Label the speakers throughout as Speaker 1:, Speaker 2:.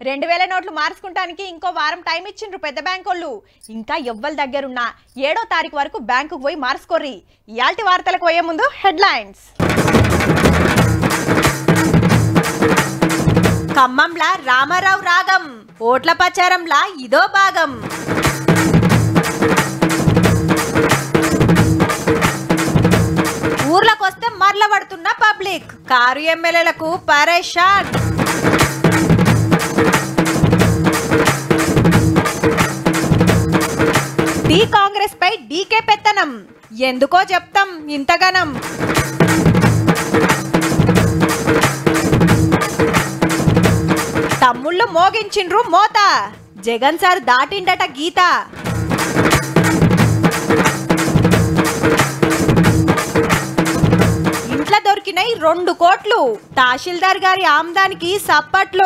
Speaker 1: రెండు వేల నోట్లు మార్చుకుంటానికి ఇంకో వారం టైం ఇచ్చిండ్రు పెద్ద బ్యాంకోళ్ళు ఇంకా ఎవ్వరి దగ్గరున్నా ఏడో తారీఖు వరకు బ్యాంకుకు పోయి మార్చుకోర్రి ఇయాల్టి వార్తలకు పోయే ముందు హెడ్లైన్స్ ఖమ్మంలా రామారావు రాగం ఓట్ల ప్రచారంలా ఇదో భాగం ఊర్లకొస్తే మరల పడుతున్న పబ్లిక్ కారు ఎమ్మెల్యేలకు పరేషాన్ టీ కాంగ్రెస్ పై డీకే పెత్తనం ఎందుకో చెప్తాం ఇంతగనం తమ్ముళ్ళు మోగించిండ్రు మోత జగన్ సార్ దాటిండట గీత ఇంట్లో దొరికినాయి రెండు కోట్లు తహసీల్దార్ గారి ఆమ్దానికి సప్పట్లు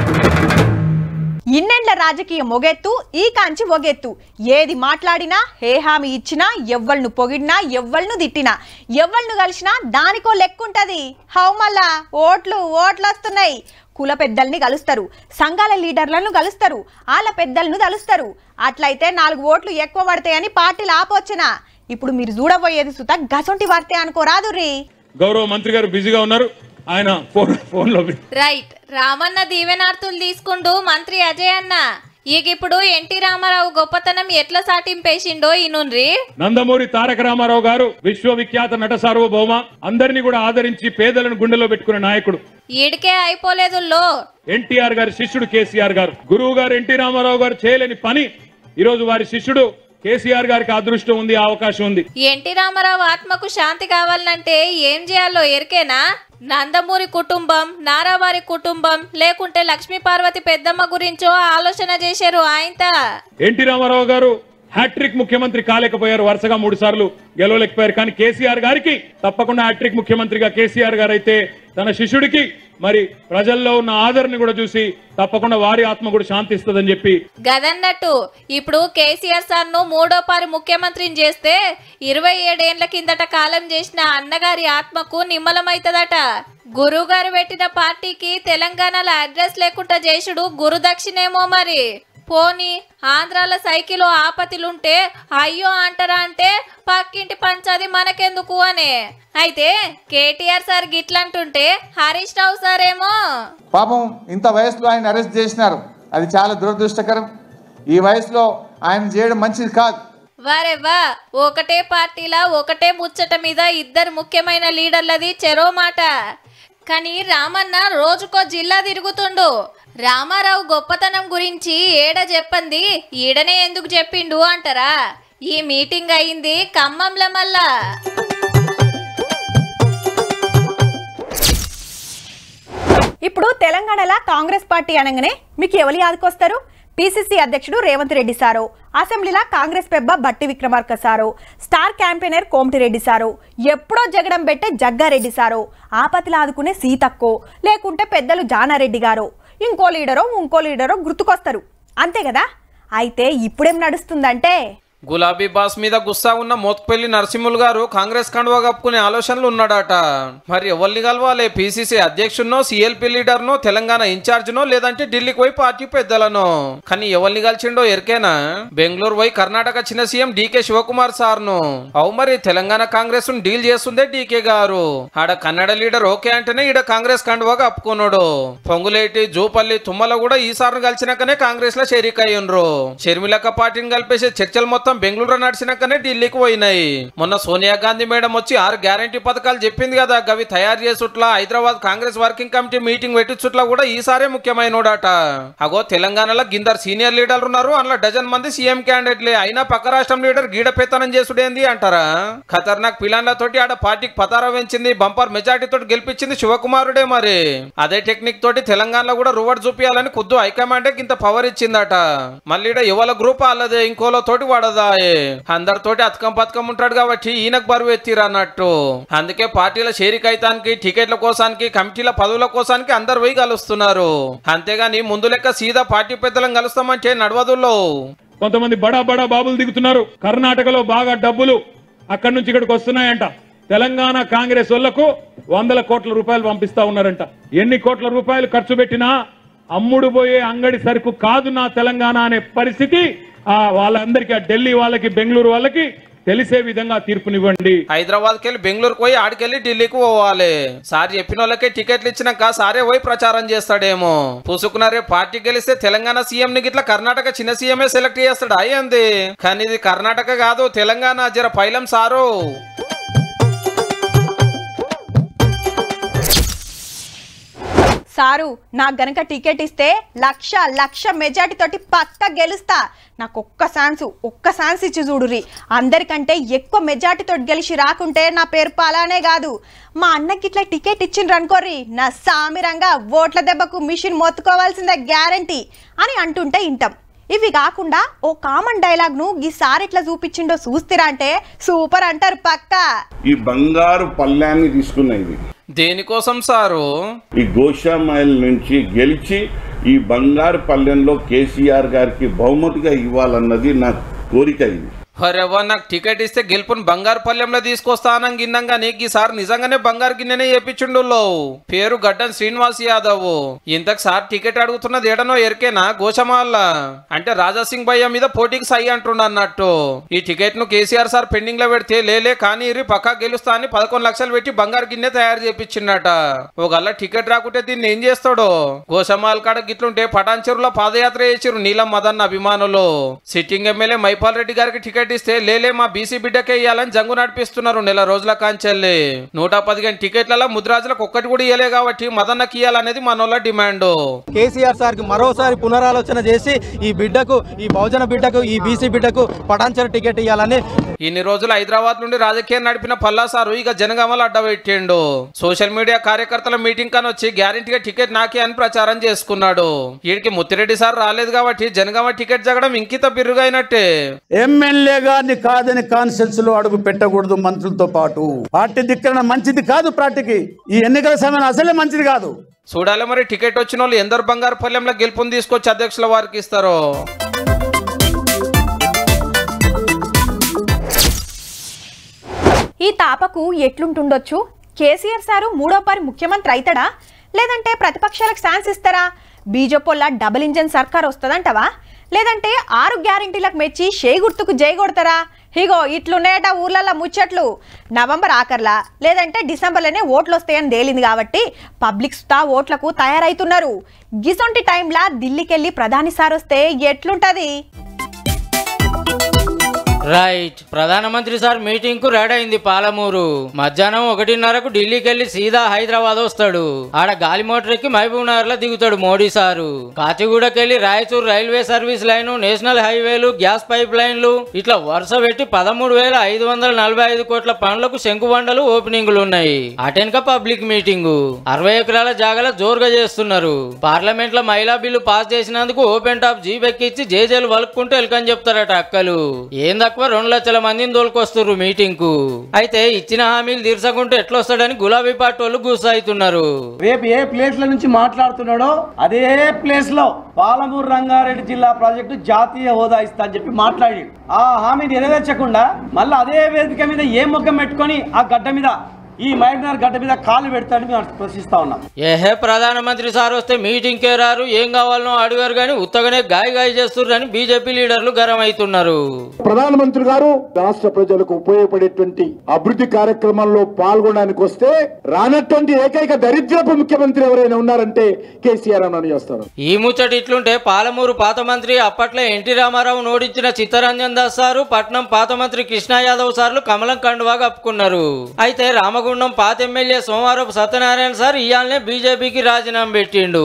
Speaker 1: ఇన్నెండ్ల రాజకీయ మొగెత్తు ఈ కాంచి ఒగెత్తు ఏది మాట్లాడినా ఏ హామీ ఇచ్చినా ఎవ్వళ్ళను పొగిడినా ఎవ్వళ్ళను తిట్టినా ఎవ్వళ్ళను కలిసినా దానికో లెక్కుంటది హౌ మళ్ళా ఓట్లు ఓట్లు వస్తున్నాయి కుల పెద్దల్ని కలుస్తారు సంఘాల లీడర్లను కలుస్తారు వాళ్ళ పెద్దలను కలుస్తారు అట్లయితే నాలుగు ఓట్లు ఎక్కువ పడతాయని పార్టీలు ఆపొచ్చిన ఇప్పుడు మీరు చూడబోయేది సుత గసొంటి వార్తే అనుకోరాదు రీ
Speaker 2: గౌరవ మంత్రి గారు బిజీగా ఉన్నారు ఆయన ఫోన్ ఫోన్లో
Speaker 3: రైట్ రామన్న దీవెనార్తులు తీసుకుంటూ మంత్రి అజయ్ అన్న ఈగిప్పుడు ఇప్పుడు ఎన్టీ రామారావు గొప్పతనం ఎట్లా సాటింపేసిండో ఈనుండ్రి
Speaker 2: నందమూరి తారక రామారావు గారు విశ్వవిఖ్యాత నట సార్వభౌమ అందరినీ కూడా ఆదరించి పేదలను గుండెలో పెట్టుకున్న నాయకుడు
Speaker 3: ఈడికే అయిపోలేదు లో
Speaker 2: ఎన్టీఆర్ గారి శిష్యుడు కేసీఆర్ గారు గురువు గారు ఎన్టీ రామారావు గారు చేయలేని పని ఈ రోజు వారి శిష్యుడు కేసీఆర్ గారికి అదృష్టం ఉంది అవకాశం ఉంది
Speaker 3: ఎన్టీ రామారావు ఆత్మకు శాంతి కావాలంటే ఏం చేయాలో ఎరికేనా నందమూరి కుటుంబం నారావారి కుటుంబం లేకుంటే లక్ష్మీ పార్వతి పెద్దమ్మ గురించో ఆలోచన చేశారు ఆయనత
Speaker 2: ఎన్టీ రామారావు గారు హ్యాట్రిక్ ముఖ్యమంత్రి కాలేకపోయారు వరుసగా మూడు సార్లు గెలవలేకపోయారు కానీ కేసీఆర్ గారికి తప్పకుండా హ్యాట్రిక్ ముఖ్యమంత్రిగా కేసీఆర్ గారు అయితే తన శిష్యుడికి మరి ప్రజల్లో ఉన్న ఆదరణ కూడా చూసి తప్పకుండా వారి ఆత్మ కూడా శాంతిస్తుందని చెప్పి
Speaker 3: గదన్నట్టు ఇప్పుడు కేసీఆర్ సార్ ను మూడో పారి ముఖ్యమంత్రిని చేస్తే ఇరవై ఏడేండ్ల కిందట కాలం చేసిన అన్నగారి ఆత్మకు నిమ్మలమైతదట గురువు గారు పెట్టిన పార్టీకి తెలంగాణలో అడ్రస్ లేకుండా చేసుడు గురుదక్షిణేమో మరి పోని ఆంధ్రాల సైకిల్ ఆపతిలుంటే అయ్యో అంటారా అంటే పక్కింటి పంచాది మనకెందుకు అనే అయితే కేటీఆర్ సార్ గిట్లంటుంటే హరీష్ రావు సార్ ఏమో
Speaker 4: పాపం ఇంత వయసులో ఆయన అరెస్ట్ చేసినారు అది చాలా దురదృష్టకరం ఈ వయసులో ఆయన చేయడం మంచిది కాదు
Speaker 3: వారెవ్వా ఒకటే పార్టీలా ఒకటే ముచ్చట మీద ఇద్దరు ముఖ్యమైన లీడర్లది చెరో మాట కానీ రామన్న రోజుకో జిల్లా తిరుగుతుండు రామారావు గొప్పతనం గురించి ఏడ చెప్పంది ఈడనే ఎందుకు చెప్పిండు అంటారా ఈ మీటింగ్ అయింది ఖమ్మంలో మళ్ళా
Speaker 1: ఇప్పుడు తెలంగాణలో కాంగ్రెస్ పార్టీ అనగానే మీకు ఎవరు యాదకొస్తారు పిసిసి అధ్యక్షుడు రేవంత్ రెడ్డి సారు అసెంబ్లీలో కాంగ్రెస్ పెబ్బ Bhatti Vikramarka sir star campaigner Komatireddy sir ఎప్పుడో జగడం పెట్టే జగ్గారెడ్డి సారు ఆపతిలో ఆదుకునే సీతక్కో లేకుంటే పెద్దలు జానారెడ్డి గారు ఇంకో లీడరో ఇంకో లీడరో గుర్తుకొస్తారు అంతే కదా అయితే ఇప్పుడేం నడుస్తుందంటే
Speaker 5: గులాబీ బాస్ మీద గుస్సా ఉన్న మోత్పల్లి నరసింహులు గారు కాంగ్రెస్ కండువా కప్పుకునే ఆలోచనలు ఉన్నాడట మరి ఎవరిని కలవాలి పిసిసి అధ్యక్షునో సిఎల్పి లీడర్నో తెలంగాణ ఇన్ఛార్జ్నో లేదంటే ఢిల్లీకి పోయి పార్టీ పెద్దలనో కానీ ఎవరిని కలిసిండో ఎరికేనా బెంగళూరు పోయి కర్ణాటక చిన్న సీఎం డీకే శివకుమార్ సార్ను అవు మరి తెలంగాణ కాంగ్రెస్ డీల్ చేస్తుందే డీకే గారు ఆడ కన్నడ లీడర్ ఓకే అంటేనే ఈడ కాంగ్రెస్ కండువా కప్పుకున్నాడు పొంగులేటి జూపల్లి తుమ్మల కూడా ఈ సార్ను కలిసినాకనే కాంగ్రెస్ లో చేరిక అయ్యిండ్రు షర్మిలక్క పార్టీని కలిపేసే చర్చలు మొత్తం బెంగళూరు నడిచినాకనే ఢిల్లీకి పోయినాయి మొన్న సోనియా గాంధీ మేడం వచ్చి ఆరు గ్యారంటీ పథకాలు చెప్పింది కదా గవి తయారు చేసుట్లా Hyderabad Congress working committee meeting పెట్టించుట్లా కూడా ఈసారే ముఖ్యమైనోడట అగో తెలంగాణలో గిందరు సీనియర్ లీడర్లు ఉన్నారు అందులో డజన్ మంది సీఎం క్యాండిడేట్లే అయినా పక్క రాష్ట్రం లీడర్ గీడపెత్తనం చేసుడేంది అంటారా ఖతర్నాక్ పిలాన్లతోటి ఆడ పార్టీకి పతారా పెంచింది బంపర్ మెజార్టీ తోటి గెలిపించింది శివకుమారుడే మరి అదే టెక్నిక్ తోటి తెలంగాణలో కూడా రువర్ చూపియాలని ఖుద్దు హైకమాండే ఇంత పవర్ ఇచ్చిందట మళ్ళీ ఈడ యువల గ్రూప్ అల్లదే ఇంకోలో తోటి వాడదాయే అందరితోటి అతకం పథకం ఉంటాడు కాబట్టి ఈయనకు బరువు ఎత్తిరు అన్నట్టు అందుకే పార్టీల చేరికైతానికి టికెట్ల కోసానికి కమిటీల పదవుల కోసానికి అందరు పోయి కలుస్తున్నారు అంతేగాని ముందు లెక్క సీదా పార్టీ పెద్దలను కలుస్తామంటే నడవదుల్లో
Speaker 2: కొంతమంది బడా బడా బాబులు దిగుతున్నారు కర్ణాటకలో బాగా డబ్బులు అక్కడి నుంచి ఇక్కడికి వస్తున్నాయంట తెలంగాణ కాంగ్రెస్ వాళ్లకు వందల కోట్ల రూపాయలు పంపిస్తా ఉన్నారంట ఎన్ని కోట్ల రూపాయలు ఖర్చు పెట్టినా అమ్ముడు పోయే అంగడి సరుకు కాదు నా తెలంగాణ అనే పరిస్థితి ఆ వాళ్ళందరికీ ఆ ఢిల్లీ వాళ్ళకి బెంగళూరు వాళ్ళకి తెలిసే విధంగా తీర్పునివ్వండి
Speaker 5: హైదరాబాద్కి వెళ్ళి బెంగళూరుకి పోయి ఆడికెళ్ళి ఢిల్లీకి పోవాలి సార్ చెప్పిన వాళ్ళకే టికెట్లు ఇచ్చినాక సారే పోయి ప్రచారం చేస్తాడేమో పూసుకున్నారే పార్టీ గెలిస్తే తెలంగాణ సీఎం ని గిట్లా కర్ణాటక చిన్న సీఎంఏ సెలెక్ట్ చేస్తాడు అయ్యింది కానీ ఇది కర్ణాటక కాదు తెలంగాణ జర పైలం సారు
Speaker 1: సారు నాకు గనక టికెట్ ఇస్తే లక్ష లక్ష మెజార్టీ తోటి పక్క గెలుస్తా నాకు ఒక్క ఛాన్స్ ఒక్క ఛాన్స్ ఇచ్చి చూడురి అందరికంటే ఎక్కువ మెజార్టీ తోటి గెలిచి రాకుంటే నా పేరు పలానే కాదు మా అన్నకి ఇట్లా టికెట్ ఇచ్చిండ్రు అనుకోర్రి నా సామిరంగా ఓట్ల దెబ్బకు మిషన్ మొత్తుకోవాల్సిందే గ్యారంటీ అని అంటుంటే ఇంటాం ఇవి కాకుండా ఓ కామన్ డైలాగ్ ను ఈసారి ఎట్లా చూపించిండో చూస్తారా అంటే సూపర్ అంటారు పక్కా
Speaker 6: ఈ బంగారు పళ్ళ్యాన్ని తీసుకున్నది
Speaker 5: దేనికోసం సారు
Speaker 6: ఈ గోషామాయిల్ నుంచి గెలిచి ఈ బంగారు పల్లెంలో కేసీఆర్ గారికి బహుమతిగా ఇవ్వాలన్నది నా కోరిక ఇది
Speaker 5: అరెవ్వ నాకు టికెట్ ఇస్తే గెలుపుని బంగారు పల్లెంలో తీసుకొస్తానని గిన్నంగా నీకు ఈసారి నిజంగానే బంగారు గిన్నెనే చేపించుండు పేరు గడ్డం శ్రీనివాస్ యాదవ్ ఇంతకు సార్ టికెట్ అడుగుతున్నది ఏడనో ఎరికేనా గోషమాల్ల అంటే రాజాసింగ్ భయ్య మీద పోటీకి సై అంటుండ అన్నట్టు ఈ టికెట్ ను కేసీఆర్ సార్ పెండింగ్ లో పెడితే లేలే కానీ ఇరి పక్కా గెలుస్తా అని పదకొండు లక్షలు పెట్టి బంగారు గిన్నె తయారు చేపించిండట ఒకళ్ళ టికెట్ రాకుంటే దీన్ని ఏం చేస్తాడో గోషమాల్ కాడ గిట్లుంటే పటాన్ చెరువులో పాదయాత్ర చేసిరు నీలం మదన్ అభిమానులు సిట్టింగ్ ఎమ్మెల్యే మైపాల్ రెడ్డి గారికి టికెట్ ఇస్తే లేలే మా బీసీ బిడ్డకే ఇవ్వాలని జంగు నడిపిస్తున్నారు నెల రోజుల కాంచెల్లి నూట పదిహేను టికెట్లలో ముద్రాజులకు ఒక్కటి కూడా ఇయ్యలే కాబట్టి మదన్నకి ఇవ్వాలనేది మనోళ్ళ డిమాండ్
Speaker 7: కేసీఆర్ సార్కి మరోసారి పునరాలోచన చేసి ఈ బిడ్డకు ఈ బహుజన బిడ్డకు ఈ బీసీ బిడ్డకు పటాన్చర్ టికెట్ ఇవ్వాలని
Speaker 5: ఇన్ని రోజులు హైదరాబాద్ నుండి రాజకీయం నడిపిన పల్లా సారు ఇక జనగామలు అడ్డబెట్టిండు సోషల్ మీడియా కార్యకర్తల మీటింగ్ కని వచ్చి గ్యారంటీగా టికెట్ నాకే అని ప్రచారం చేసుకున్నాడు వీడికి ముత్తిరెడ్డి సార్ రాలేదు కాబట్టి జనగామ టికెట్ జగడం ఇంకిత బిర్రుగైనట్టే
Speaker 8: ఎమ్మెల్యే గారిని కాదని కాన్సెన్స్ లో అడుగు పెట్టకూడదు మంత్రులతో పాటు పార్టీ దిక్కన మంచిది కాదు పార్టీకి ఈ ఎన్నికల సమయం అసలే మంచిది కాదు
Speaker 5: చూడాలి మరి టికెట్ వచ్చిన వాళ్ళు ఎందరు బంగారు పల్లెంలో గెలుపుని తీసుకొచ్చి అధ్యక్షుల వారికి ఇస్తారో
Speaker 1: ఈ తాపకు ఎట్లుంటుండొచ్చు కేసీఆర్ సారు మూడో పారి ముఖ్యమంత్రి అవుతాడా లేదంటే ప్రతిపక్షాలకు ఛాన్స్ ఇస్తారా బీజేపీల డబుల్ ఇంజన్ సర్కార్ వస్తుందంటవా లేదంటే ఆరు గ్యారెంటీలకు మెచ్చి షే గుర్తుకు జై కొడతారా ఇగో ఇట్లున్నాయట ఊర్లలో ముచ్చట్లు నవంబర్ ఆఖర్లా లేదంటే డిసెంబర్లోనే ఓట్లు వస్తాయని తేలింది కాబట్టి పబ్లిక్ తా ఓట్లకు తయారైతున్నారు గిసొంటి టైంలా ఢిల్లీకి వెళ్ళి ప్రధాని సార్ వస్తే ఎట్లుంటది
Speaker 9: రైట్ ప్రధానమంత్రి సార్ మీటింగ్ కు రెడీ అయింది పాలమూరు మధ్యాహ్నం ఒకటిన్నరకు ఢిల్లీకి వెళ్లి సీదా హైదరాబాద్ వస్తాడు ఆడ గాలి మోటార్ ఎక్కి మహబూబ్ నగర్ లో దిగుతాడు మోడీ సారు కాచిగూడకెళ్లి Raichur railway service line national హైవేలు గ్యాస్ పైప్ లైన్లు ఇట్లా వరుస పెట్టి పదమూడు వేల ఐదు వందల నలభై ఐదు కోట్ల పనులకు శంకుబండలు ఓపెనింగ్లు ఉన్నాయి అటెన్క పబ్లిక్ మీటింగ్ అరవై ఎకరాల జాగల జోరుగా చేస్తున్నారు పార్లమెంట్ లో మహిళా బిల్లు పాస్ చేసినందుకు ఓపెన్ టాప్ జీప్ ఎక్కిచ్చి జేజేలు వలుక్కుంటూ ఎలుకని చెప్తారట అక్కలు ఏం తక్కువ రెండు లక్షల మందిని తోలుకొస్తున్నారు మీటింగ్ కు అయితే ఇచ్చిన హామీలు తీర్చకుంటే ఎట్లొస్తాడని గులాబీ పార్టీ వాళ్ళు గుస్సాయితున్నారు
Speaker 10: రేపు ఏ ప్లేస్ లో నుంచి మాట్లాడుతున్నాడో అదే ప్లేస్ లో పాలమూరు రంగారెడ్డి జిల్లా ప్రాజెక్టు జాతీయ హోదా ఇస్తా అని చెప్పి మాట్లాడి ఆ హామీ నెరవేర్చకుండా మళ్ళీ అదే వేదిక మీద ఏ ముఖం పెట్టుకొని ఆ గడ్డ మీద ఈ మహబూబ్నగర్ గడ్డ మీద కాలు పెడతాడని మేము ప్రశ్నిస్తా ఉన్నాం
Speaker 9: ఏహే ప్రధానమంత్రి సార్ వస్తే మీటింగ్ కే రారు ఏం కావాలనో అడిగారు కానీ ఉత్తగానే గాయ గాయ చేస్తున్నారని బీజేపీ లీడర్లు గరం అవుతున్నారు
Speaker 8: ప్రధానమంత్రి గారు రాష్ట్ర ప్రజలకు ఉపయోగపడేటువంటి అభివృద్ధి కార్యక్రమాల్లో పాల్గొనడానికి వస్తే రానటువంటి ఏకైక దరిద్రపు ముఖ్యమంత్రి ఎవరైనా ఉన్నారంటే కేసీఆర్ అని చేస్తారు
Speaker 9: ఈ ముచ్చట ఇట్లుంటే పాలమూరు పాత మంత్రి అప్పట్లో ఎన్టీ రామారావు నోడించిన చిత్తరంజన్ దాస్ సారు పట్నం పాత మంత్రి కృష్ణా యాదవ్ సార్లు కమలం కండువా కప్పుకున్నారు అయితే రామగుండం పాత ఎమ్మెల్యే సోమవారపు సత్యనారాయణ సార్ ఇయాలనే బీజేపీకి రాజీనామా పెట్టిండు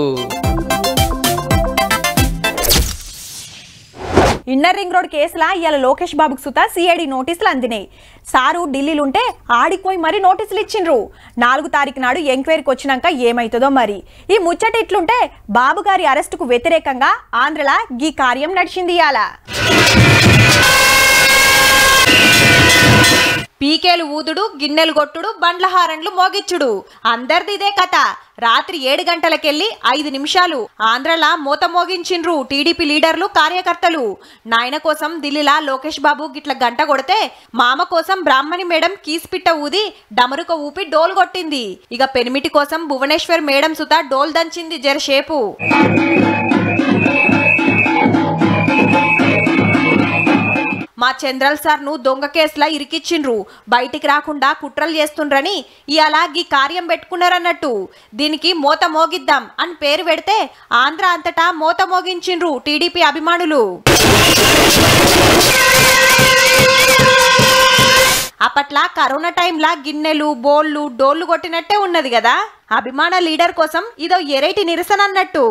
Speaker 1: ఇన్నర్ రింగ్ రోడ్ కేసులా ఇవాళ లోకేష్ బాబుకి సుతా సిఐడి నోటీసులు అందినాయి సారు ఢిల్లీలో ఉంటే ఆడిపోయి మరీ నోటీసులు ఇచ్చిండ్రు నాలుగు తారీఖు నాడు ఎంక్వైరీకి వచ్చినాక ఏమైతుందో మరి ఈ ముచ్చట ఇట్లుంటే బాబు గారి అరెస్టుకు వ్యతిరేకంగా ఆంధ్రలా గీ కార్యం నడిచింది ఇవాళ పీకేలు ఊదుడు గిన్నెలు కొట్టుడు బండ్ల హారన్లు మోగిచ్చుడు అందరిది ఇదే కథ రాత్రి ఏడు గంటలకెళ్ళి ఐదు నిమిషాలు ఆంధ్రలా మూత మోగించిండ్రు టీడీపీ లీడర్లు కార్యకర్తలు నాయన కోసం ఢిల్లీలా లోకేష్ బాబు గిట్ల గంట కొడితే మామ కోసం బ్రాహ్మణి మేడం కీస్పిట్ట ఊది డమరుక ఊపి డోల్ కొట్టింది ఇక పెనిమిటి కోసం భువనేశ్వర్ మేడం సుత డోల్ దంచింది జరసేపు మా చంద్రల్ సార్ను దొంగ కేసులా ఇరికిచ్చిండ్రు బయటికి రాకుండా కుట్రలు చేస్తుండ్రని ఇవాళ గీ కార్యం పెట్టుకున్నారన్నట్టు దీనికి మోత మోగిద్దాం అని పేరు పెడితే ఆంధ్ర అంతటా మోత మోగించిండ్రు టీడీపీ అభిమానులు అప్పట్లా కరోనా టైంలా గిన్నెలు బోళ్ళు డోళ్ళు కొట్టినట్టే ఉన్నది కదా అభిమాన లీడర్ కోసం ఇదో ఎరైటి నిరసన అన్నట్టు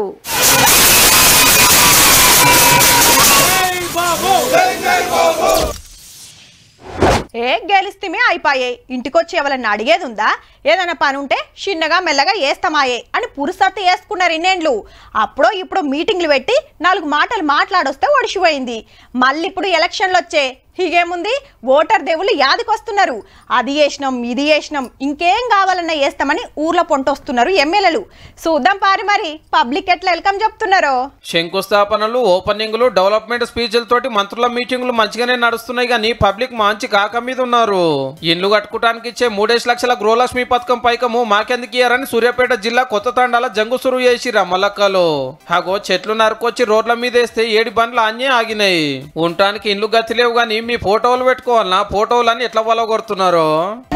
Speaker 1: ఏ గెలిస్తేమే అయిపోయాయి ఇంటికొచ్చి ఎవరన్నా అడిగేది ఉందా ఏదైనా పని ఉంటే చిన్నగా మెల్లగా వేస్తామాయే అని పురుసత్తు వేసుకున్నారు ఇన్నేండ్లు అప్పుడో ఇప్పుడు మీటింగ్లు పెట్టి నాలుగు మాటలు మాట్లాడొస్తే ఒడిసిపోయింది మళ్ళీ ఇప్పుడు ఎలక్షన్లు వచ్చే ఇగేముంది ఓటర్ దేవుళ్ళు యాదికొస్తున్నారు అది చేసినాం ఇది చేసినాం ఇంకేం కావాలన్నా వేస్తామని ఊర్లో పొంటొస్తున్నారు ఎమ్మెల్యేలు చూద్దాం పారి మరి పబ్లిక్ ఎట్లా వెల్కమ్ చెప్తున్నారో
Speaker 5: శంకుస్థాపనలు ఓపెనింగ్లు డెవలప్మెంట్ స్పీచ్లతోటి మంత్రుల మీటింగ్లు మంచిగానే నడుస్తున్నాయి కానీ పబ్లిక్ మంచి కాక మీద ఉన్నారు ఇల్లు కట్టుకోవడానికి ఇచ్చే మూడేసి లక్షల గృహలక్ష్మి పథకం పైకము మాకెందుకు ఇయ్యారని సూర్యాపేట జిల్లా కొత్త తండాల జంగు సురువు చేసిరా మలక్కలో హాగో చెట్లు నరుకొచ్చి రోడ్ల మీద వేస్తే ఏడి బండ్లు అన్నీ ఆగినాయి ఉండటానికి ఇల్లు గతి లేవు కానీ మీ ఫోటోలు పెట్టుకోవాలన్నా ఫోటోలని ఎట్లా కొడుతున్నారు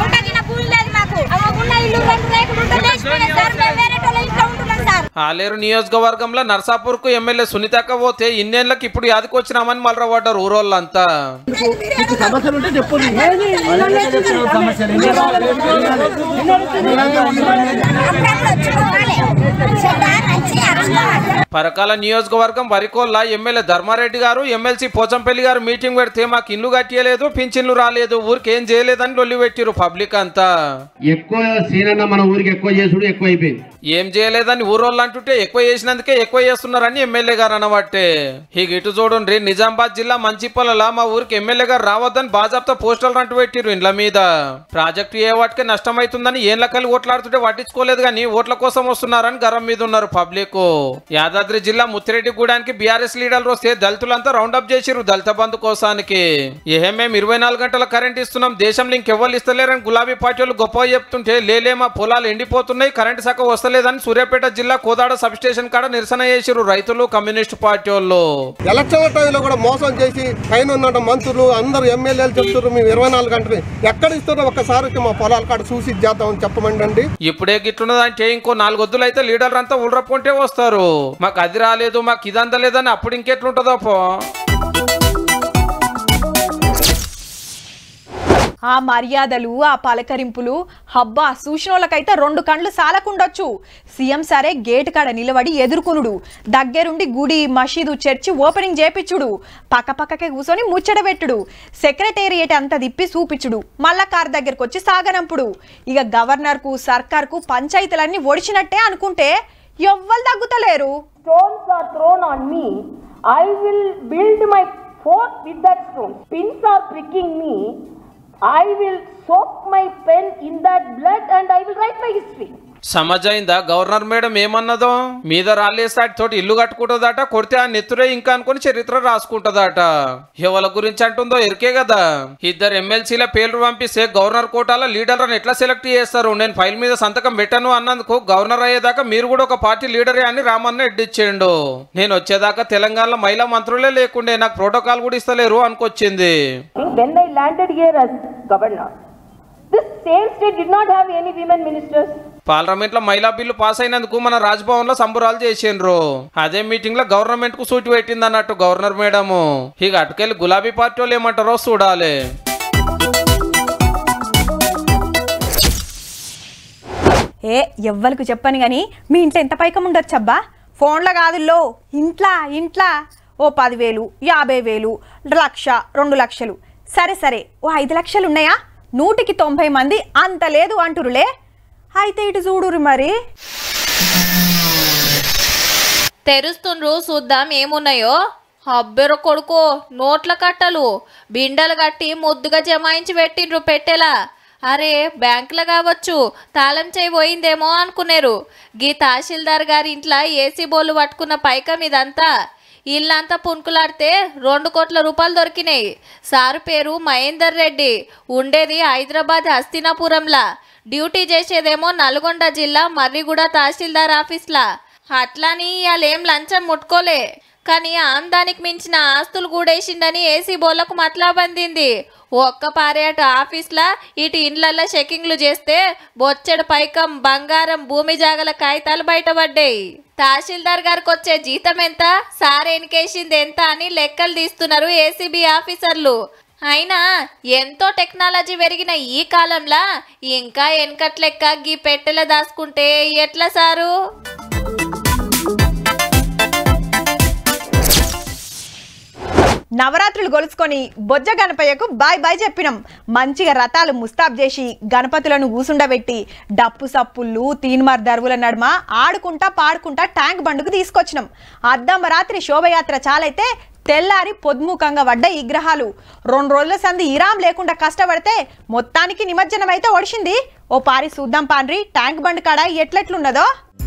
Speaker 5: ఆలేరు నియోజకవర్గంలో నర్సాపూర్ కు ఎమ్మెల్యే సునీతక్క పోతే ఇన్నేళ్ళకి ఇప్పుడు యాదకి వచ్చినామని మళ్ళీ పడ్డారు ఊరోళ్ళంతా పరకాల నియోజకవర్గం వరికోల్ల ఎమ్మెల్యే ధర్మారెడ్డి గారు ఎమ్మెల్సీ పోచంపల్లి గారు మీటింగ్ పెడితే మాకు ఇల్లు కట్టియలేదు పింఛన్లు రాలేదు ఊరికి ఏం చేయలేదని లొల్లి పెట్టిరు పబ్లిక్ అంతా
Speaker 11: ఎక్కువ సీనన్న మన ఊరికి ఎక్కువ చేసుడు ఎక్కువ అయిపోయింది
Speaker 5: ఏం చేయలేదని ఊరోళ్ళు అంటుంటే ఎక్కువ చేసినందుకే ఎక్కువ చేస్తున్నారని ఎమ్మెల్యే గారు అనబట్టే ఇక ఇటు చూడండి నిజామాబాద్ జిల్లా మంచిపల్లలో మా ఊరికి ఎమ్మెల్యే గారు రావద్దని బాజాప్తా పోస్టర్లు అంటూ పెట్టిరు ఇండ్ల మీద ప్రాజెక్టు ఏ వాటికే నష్టమైతుందని ఏళ్ళ కలిగి ఓట్లాడుతుంటే పట్టించుకోలేదు కానీ ఓట్ల కోసం వస్తున్నారని గరం మీద ఉన్నారు పబ్లిక్ యాదాద్రి జిల్లా ముత్తిరెడ్డిగూడానికి బీఆర్ఎస్ లీడర్లు వస్తే దళితులంతా రౌండప్ చేసిరు దళిత బంధు కోసానికి ఏహే మేము ఇరవై నాలుగు గంటల కరెంట్ ఇస్తున్నాం దేశంలో ఇంకెవ్వరు ఇస్తలేరని గులాబీ పార్టీ వాళ్ళు గొప్ప చెప్తుంటే లేలే మా పొలాలు ఎండిపోతున్నాయి కరెంట్ శాఖ వస్తలేదని సూర్యాపేట జిల్లా కోదాడ సబ్ స్టేషన్ కాడ నిరసన చేసిరు రైతులు కమ్యూనిస్ట్ పార్టీ వాళ్ళు
Speaker 12: ఎలక్షన్ టైంలో కూడా మోసం చేసి పైన ఉన్న మంత్రులు అందరు ఎమ్మెల్యేలు చెప్తున్నారు మేము ఇరవై నాలుగు గంటలు ఎక్కడ ఇస్తారో ఒక్కసారి వచ్చి మా పొలాల కాడ చూసి చేద్దామని చెప్పమండి
Speaker 5: ఇప్పుడే గిట్లున్నదంటే ఇంకో నాలుగు వద్దులు అయితే లీడర్ అంతా ఉల్రపుంటే వస్తారు మాకు అది రాలేదు మాకు ఇది అందలేదని అప్పుడు ఇంకెట్లుంటుందో పో
Speaker 1: ఆ మర్యాదలు ఆ పలకరింపులు హబ్బా సూచనలకైతే రెండు కండ్లు సాలకుండొచ్చు సీఎం సరే గేట్ కాడ నిలబడి ఎదుర్కొనుడు దగ్గరుండి గుడి మసీదు చర్చి ఓపెనింగ్ చేపిచ్చుడు పక్క పక్కకే కూర్చొని ముచ్చట పెట్టుడు సెక్రటేరియట్ అంతా తిప్పి చూపించుడు మళ్ళా కార్ దగ్గరకు వచ్చి సాగనంపుడు ఇక గవర్నర్కు సర్కార్కు పంచాయతీలన్నీ ఒడిచినట్టే అనుకుంటే ఎవ్వరు తగ్గుతలేరు
Speaker 13: stones are thrown on me, I will build my fort with that stone. Pins are pricking me, I will soak my pen in that blood and I will write my history.
Speaker 5: సమజైందా governor madam ఏమన్నదో మీద రాళ్ళేసాటి తోటి ఇల్లు కట్టుకుంటుందట కొడితే ఆ నెత్తురే ఇంకా అనుకుని చరిత్ర రాసుకుంటదట ఎవల గురించి అంటుందో ఎరికే కదా ఇద్దరు ఎమ్మెల్సీల పేర్లు పంపిస్తే గవర్నర్ కోటాల లీడర్లను ఎట్లా సెలెక్ట్ చేస్తారు నేను ఫైల్ మీద సంతకం పెట్టను అన్నందుకు గవర్నర్ అయ్యేదాకా మీరు కూడా ఒక పార్టీ లీడరే అని రామన్న ఎడ్డిచ్చేయండు నేను వచ్చేదాకా తెలంగాణలో మహిళా మంత్రులే లేకుండే నాకు ప్రోటోకాల్ కూడా ఇస్తలేరు అనుకొచ్చింది
Speaker 13: When I landed here as governor, this same state did not have any women ministers.
Speaker 5: Parliament లో మహిళా బిల్లు పాస్ అయినందుకు మన రాజ్భవన్ లో సంబురాలు చేసిండ్రు అదే మీటింగ్ లో గవర్నమెంట్ కు సూటి పెట్టింది అన్నట్టు గవర్నర్ మేడము ఇక అటుకెళ్ళి గులాబీ పార్టీ వాళ్ళు ఏమంటారో చూడాలి
Speaker 1: ఏ ఎవ్వరికి చెప్పను కానీ మీ ఇంట్లో ఎంత పైకం ఉండొచ్చబ్బా ఫోన్లో కాదుల్లో ఇంట్లా ఇంట్లా ఓ పదివేలు యాభై వేలు లక్ష రెండు లక్షలు సరే సరే ఓ ఐదు లక్షలు ఉన్నాయా నూటికి తొంభై మంది అంత లేదు అంటురులే అయితే ఇటు చూడురు మరి
Speaker 3: తెరుస్తుండ్రు చూద్దాం ఏమున్నాయో అబ్బెర కొడుకో నోట్ల కట్టలు బిండలు కట్టి ముద్దుగా జమాయించి పెట్టిండ్రు పెట్టెలా అరే బ్యాంకులో కావచ్చు తాళం చేయి పోయిందేమో అనుకున్నారు గీ తహసీల్దార్ గారి ఇంట్లో ఏసీ బోర్లు పట్టుకున్న పైకం ఇదంతా ఇల్లంతా పుణుకులాడితే రెండు కోట్ల రూపాయలు దొరికినాయి సారు పేరు మహేందర్ రెడ్డి ఉండేది హైదరాబాద్ హస్తినాపురంలా డ్యూటీ చేసేదేమో నల్గొండ జిల్లా మర్రిగూడ తహసీల్దార్ ఆఫీస్లా అట్లాని ఇవాళేం లంచం ముట్టుకోలే కానీ ఆమ్దానికి మించిన ఆస్తులు కూడేసిండని ఏసీ బోర్లకు మతలాబందింది ఒక్క పారేట ఆఫీస్లా ఇటు ఇండ్లల్లో చెకింగ్లు చేస్తే బొచ్చెడు పైకం బంగారం భూమి జాగల కాగితాలు బయటపడ్డాయి తహసీల్దార్ గారికి వచ్చే జీతం ఎంత సార్ ఎనికేసింది ఎంత అని లెక్కలు తీస్తున్నారు ఏసీబీ ఆఫీసర్లు అయినా ఎంతో టెక్నాలజీ పెరిగిన ఈ కాలంలో ఇంకా వెనకట్లెక్క గీ పెట్టెల దాచుకుంటే ఎట్లా సారు
Speaker 1: నవరాత్రులు గొలుసుకొని బొజ్జ గణపయ్యకు బాయ్ బాయ్ చెప్పినాం మంచిగా రథాలు ముస్తాబ్ చేసి గణపతులను ఊసుండబెట్టి డప్పు సప్పుళ్ళు తీన్మార్ దరువుల నడుమ ఆడుకుంటా పాడుకుంటా ట్యాంక్ బండుకు తీసుకొచ్చినాం అద్దమ్మ రాత్రి శోభయాత్ర చాలైతే తెల్లారి పొద్ముఖంగా పడ్డ ఈ గ్రహాలు రెండు రోజుల సంది ఇరాం లేకుండా కష్టపడితే మొత్తానికి నిమజ్జనం అయితే ఒడిసింది ఓ పారి చూద్దాం పాండ్రి ట్యాంక్ బండ్ కాడ ఎట్లెట్లున్నదో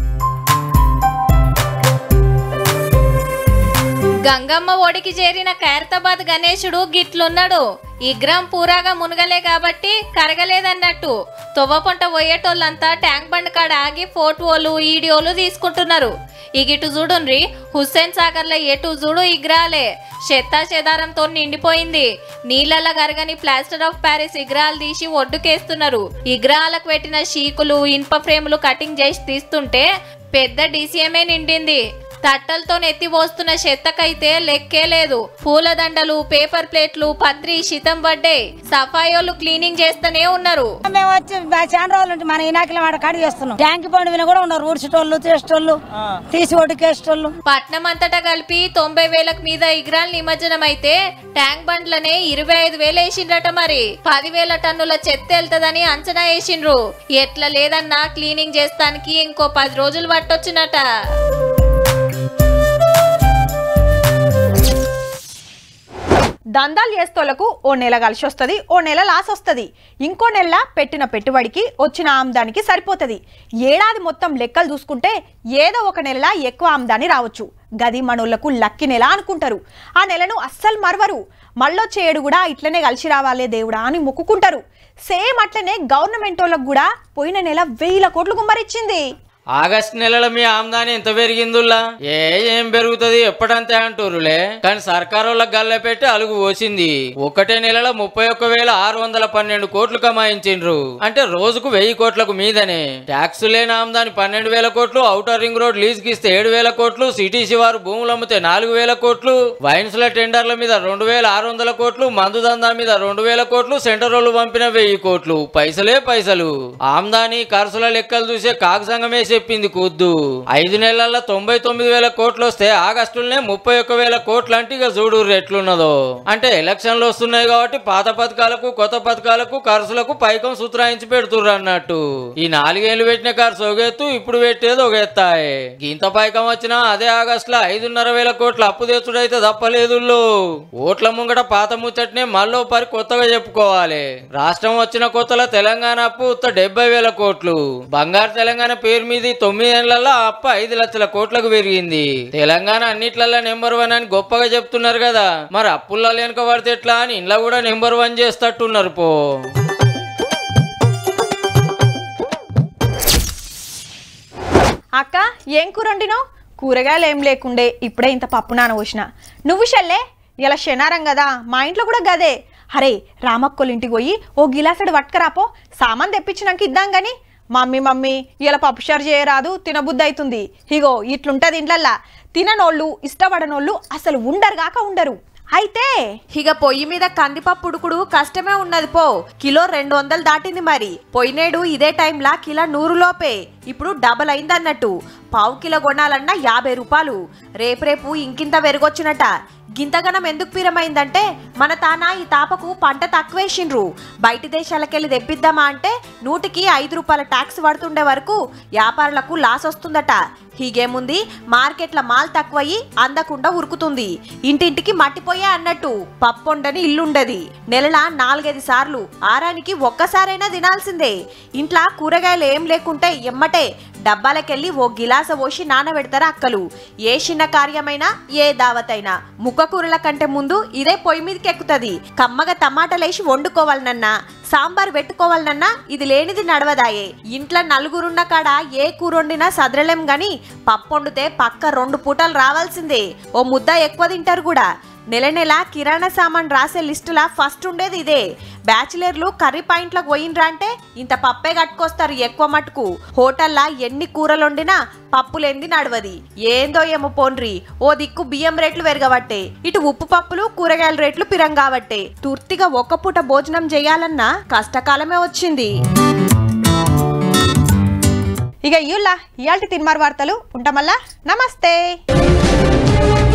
Speaker 3: గంగమ్మ ఒడికి చేరిన ఖైరతాబాద్ గణేశుడు గిట్లున్నాడు ఇగ్రం పూరాగా మునగలే కాబట్టి కరగలేదన్నట్టు తొవ్వపొంట పోయేటోళ్ళంతా ట్యాంక్ బండ్ కాడ ఆగి ఫోటోలు వీడియోలు తీసుకుంటున్నారు ఇగిటు చూడుండ్రి హుస్సేన్ సాగర్ లో ఎటు చూడు ఇగ్రాలే చెత్తా చెదారంతో నిండిపోయింది నీళ్ళల్లో గరగని ప్లాస్టర్ ఆఫ్ ప్యారిస్ ఇగ్రాలు తీసి ఒడ్డుకేస్తున్నారు ఇగ్రాలకు పెట్టిన షీకులు ఇనుప ఫ్రేములు కటింగ్ చేసి తీస్తుంటే పెద్ద డీసీఎంఏ నిండింది తట్టలతో నెత్తి పోస్తున్న చెత్తకైతే లెక్కే లేదు పూలదండలు పేపర్ ప్లేట్లు పత్రి శితం పడ్డే సఫాయోలు క్లీనింగ్ చేస్తూనే ఉన్నారు
Speaker 14: మేము వచ్చి బా- చాలా రోజులు ఉంటే మన ఇనాకిల వాడ కాడి చేస్తున్నాం ట్యాంక్ బండి మీద కూడా ఉన్నారు ఊడ్చేటోళ్ళు చేసేటోళ్ళు తీసి ఒడ్డుకేసేటోళ్ళు
Speaker 3: పట్నం అంతటా కలిపి తొంభై వేలకు మీద ఇగ్రాల్ నిమజ్జనం అయితే ట్యాంక్ బండ్లనే ఇరవై ఐదు వేలు వేసిండ్రట మరి పదివేల టన్నుల చెత్త వెళ్తదని అంచనా వేసిండ్రు ఎట్లా లేదన్నా క్లీనింగ్ చేస్తానికి ఇంకో పది రోజులు పట్టొచ్చునట
Speaker 1: దందాలు చేస్తోళ్లకు ఓ నెల కలిసి వస్తుంది ఓ నెల లాస్ వస్తుంది ఇంకో నెల పెట్టిన పెట్టుబడికి వచ్చిన ఆమ్దానికి సరిపోతుంది ఏడాది మొత్తం లెక్కలు చూసుకుంటే ఏదో ఒక నెల ఎక్కువ ఆమ్దాని రావచ్చు గది మనోళ్లకు లక్కి నెల అనుకుంటారు ఆ నెలను అస్సలు మరవరు మళ్ళొచ్చే ఏడు కూడా ఇట్లనే కలిసి రావాలే దేవుడా అని మొక్కుకుంటారు సేమ్ అట్లనే గవర్నమెంట్ వాళ్ళకు కూడా పోయిన నెల వేల కోట్లు గుమ్మరిచ్చింది
Speaker 9: ఆగస్ట్ నెలలో మీ ఆమ్దాని ఎంత పెరిగిందుల్లా ఏ ఏం పెరుగుతుంది ఎప్పటంతే అంటారులే కానీ సర్కారు వాళ్ళకి గల్ల పెట్టి అలుగు పోసింది ఒకటే నెలలో ముప్పై ఒక్క వేల ఆరు వందల పన్నెండు కోట్లు కమాయించిండ్రు అంటే రోజుకు వెయ్యి కోట్లకు మీదనే ట్యాక్స్ లేని ఆమ్దాని పన్నెండు వేల కోట్లు ఔటర్ రింగ్ రోడ్ లీజ్ కి ఇస్తే ఏడు వేల కోట్లు సిటీ శివారు భూములు అమ్మితే నాలుగు వేల కోట్లు వైన్స్ల టెండర్ల మీద రెండు వేల ఆరు వందల కోట్లు మందు దందా మీద రెండు వేల కోట్లు సెంటర్ వాళ్ళు పంపిన వెయ్యి కోట్లు పైసలే పైసలు ఆమ్దాని ఖర్చుల లెక్కలు చూసే కాగ్ సంఘమే చెప్పింది కొద్దు ఐదు నెలల్లో తొంభై తొమ్మిది వేల కోట్లు వస్తే ఆగస్టులోనే ముప్పై ఒక్క వేల కోట్లు అంటే ఇక చూడు ఎట్లున్నదో అంటే ఎలక్షన్లు వస్తున్నాయి కాబట్టి పాత పథకాలకు కొత్త పథకాలకు ఖర్చులకు పైకం సూత్రాయించి పెడుతుర్రు అన్నట్టు ఈ నాలుగేళ్లు పెట్టిన ఖర్చు ఒగెత్తు ఇప్పుడు పెట్టేది ఒగెత్తాయి ఇంత పైకం వచ్చినా అదే ఆగస్టులో ఐదున్నర వేల కోట్ల అప్పు తెచ్చుడైతే తప్పలేదు ఓట్ల ముంగట పాత ముచ్చట్నే మళ్ళీ పరి కొత్తగా చెప్పుకోవాలి రాష్ట్రం వచ్చిన కొత్తలో తెలంగాణ అప్పు ఉత్త డెబ్బై వేల కోట్లు బంగారు తెలంగాణ పేరు మీద ఈ తొమ్మిది ఏళ్లలో అప్పు ఐదు లక్షల కోట్లకు పెరిగింది తెలంగాణ అన్నిట్లలో నెంబర్ వన్ అని గొప్పగా చెప్తున్నారు కదా మరి అప్పుల్లో వెనుక పడితే ఎట్లా అని ఇంట్లో కూడా నెంబర్ వన్ చేస్తట్టున్నారు పో
Speaker 1: అక్క ఏం కూర వండినావు కూరగాయలు ఏం లేకుండే ఇప్పుడే ఇంత పప్పు నాన పోసిన నువ్వు షెల్లే ఇలా శనారం కదా మా ఇంట్లో కూడా గదే అరే రామక్కోళ్ళ ఇంటికి పోయి ఓ గిలాసడు పట్టుకరాపో సామాన్ తెప్పించినాక ఇద్దాం గాని మమ్మీ మమ్మీ ఇలా పప్పుషారు చేయరాదు తినబుద్ధి అవుతుంది ఇగో ఇట్లుంటది ఇంట్లల్లా తిననోళ్ళు ఇష్టపడనోళ్ళు అసలు ఉండరుగాక ఉండరు అయితే
Speaker 15: ఇక పొయ్యి మీద కందిపప్పు ఉడుకుడు కష్టమే ఉన్నది పో కిలో రెండు వందలు దాటింది మరి పోయినేడు ఇదే టైంలా కిలో నూరు లోపే ఇప్పుడు డబల్ అయింది అన్నట్టు పావు కిలో కొనాలన్నా యాభై రూపాయలు రేపు రేపు ఇంకింత పెరగొచ్చునట గింతగనం ఎందుకు పీరమైందంటే మన తాన ఈ తాపకు పంట తక్కువేసిండ్రు బయటి దేశాలకెళ్ళి తెప్పిద్దామా అంటే నూటికి ఐదు రూపాయల ట్యాక్స్ పడుతుండే వరకు వ్యాపారులకు లాస్ వస్తుందట హీగేముంది మార్కెట్ల మాల్ తక్కువయి అందకుండా ఉరుకుతుంది ఇంటింటికి మట్టిపోయే అన్నట్టు పప్పొండని ఇల్లుండది నెలల నాలుగైదు సార్లు ఆరానికి ఒక్కసారైనా తినాల్సిందే ఇంట్లో కూరగాయలు ఏం లేకుంటే ఎమ్మటే డబ్బాలకెళ్ళి ఓ గిలాస పోసి నానబెడతారు అక్కలు ఏ చిన్న కార్యమైనా ఏ దావతైనా ముక్క కూరల కంటే ముందు ఇదే పొయ్యి మీదకి ఎక్కుతుంది కమ్మగా టమాటాలేసి వండుకోవాలనన్నా సాంబార్ పెట్టుకోవాలనన్నా ఇది లేనిది నడవదాయే ఇంట్లో నలుగురున్న కాడ ఏ కూర వండినా సదరలేం గాని పప్పు వండితే పక్క రెండు పూటలు రావాల్సిందే ఓ ముద్ద ఎక్కువ తింటారు కూడా నెల నెల కిరాణా సామాన్ రాసే లిస్టులా ఫస్ట్ ఉండేది ఇదే బ్యాచిలర్లు కర్రీ పాయింట్లకు పోయినరా అంటే ఇంత పప్పే కట్టుకొస్తారు ఎక్కువ మటుకు హోటల్లా ఎన్ని కూరలు వండినా పప్పులేంది నడవది ఏందో ఏమో పోన్రి ఓ దిక్కు బియ్యం రేట్లు పెరగబట్టే ఇటు ఉప్పు పప్పులు కూరగాయల రేట్లు పిరంగాబట్టే తుర్తిగా ఒక్క పూట భోజనం చేయాలన్నా కష్టకాలమే వచ్చింది
Speaker 1: ఇక ఇయ్యుల్లా ఇయాల్టి తిన్మార్ వార్తలు ఉంటామల్లా నమస్తే